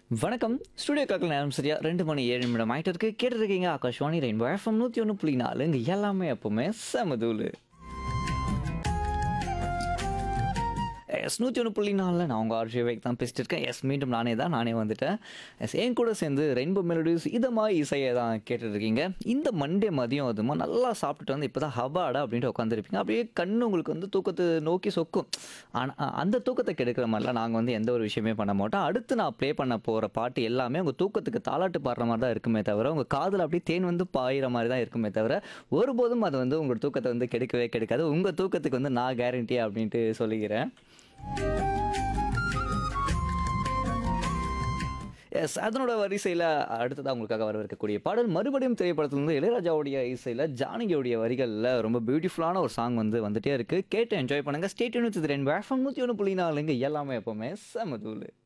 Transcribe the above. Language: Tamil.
வணக்கம் ஸ்டுடியோ காக்கில் நேரம் சரியா ரெண்டு மணி ஏழு நிமிடம் ஆகிட்டு இருக்கு கேட்டுருக்கீங்க ஆகாஷ்வாணி ரெயின்போ எஃப்எம் நூற்றி ஒன்று புள்ளி நாலு இங்கே எல்லாமே எப்பவுமே செமதூள் எஸ் நூற்றி ஒன்று புள்ளி நாலில் நான் உங்கள் ஆர்ஜி வைக் தான் பேசிட்டு இருக்கேன் எஸ் மீண்டும் நானே தான் நானே வந்துட்டேன் எஸ் என் கூட சேர்ந்து ரெயின்போ மெலடிஸ் இதமாக இசையை தான் கேட்டுட்ருக்கீங்க இந்த மண்டே மதியம் அதுமா நல்லா சாப்பிட்டுட்டு வந்து இப்போ தான் ஹபாடா அப்படின்ட்டு உட்காந்துருப்பீங்க அப்படியே கண்ணு உங்களுக்கு வந்து தூக்கத்தை நோக்கி சொக்கும் ஆனால் அந்த தூக்கத்தை கெடுக்கிற மாதிரிலாம் நாங்கள் வந்து எந்த ஒரு விஷயமே பண்ண மாட்டோம் அடுத்து நான் ப்ளே பண்ண போகிற பாட்டு எல்லாமே உங்கள் தூக்கத்துக்கு தாலாட்டு பாடுற மாதிரி தான் இருக்குமே தவிர உங்கள் காதில் அப்படியே தேன் வந்து பாயிற மாதிரி தான் இருக்குமே தவிர ஒருபோதும் அது வந்து உங்கள் தூக்கத்தை வந்து கெடுக்கவே கெடுக்காது உங்கள் தூக்கத்துக்கு வந்து நான் கேரண்டி அப்படின்ட்டு சொல்லிக்கிறேன் எஸ் அதனோட வரிசையில் அடுத்ததாக உங்களுக்காக வரவிருக்கக்கூடிய பாடல் மறுபடியும் திரைப்படத்திலிருந்து இளையராஜாவுடைய இசையில் ஜானகியோடைய வரிகளில் ரொம்ப பியூட்டிஃபுல்லான ஒரு சாங் வந்து வந்துட்டே இருக்குது கேட்டு என்ஜாய் பண்ணுங்கள் ஸ்டேட் யூனிட் ரெண்டு வேஃபம் நூற்றி ஒன்று புள்ளி நாலுங்க எல்லாமே எப்போவுமே செமதூள்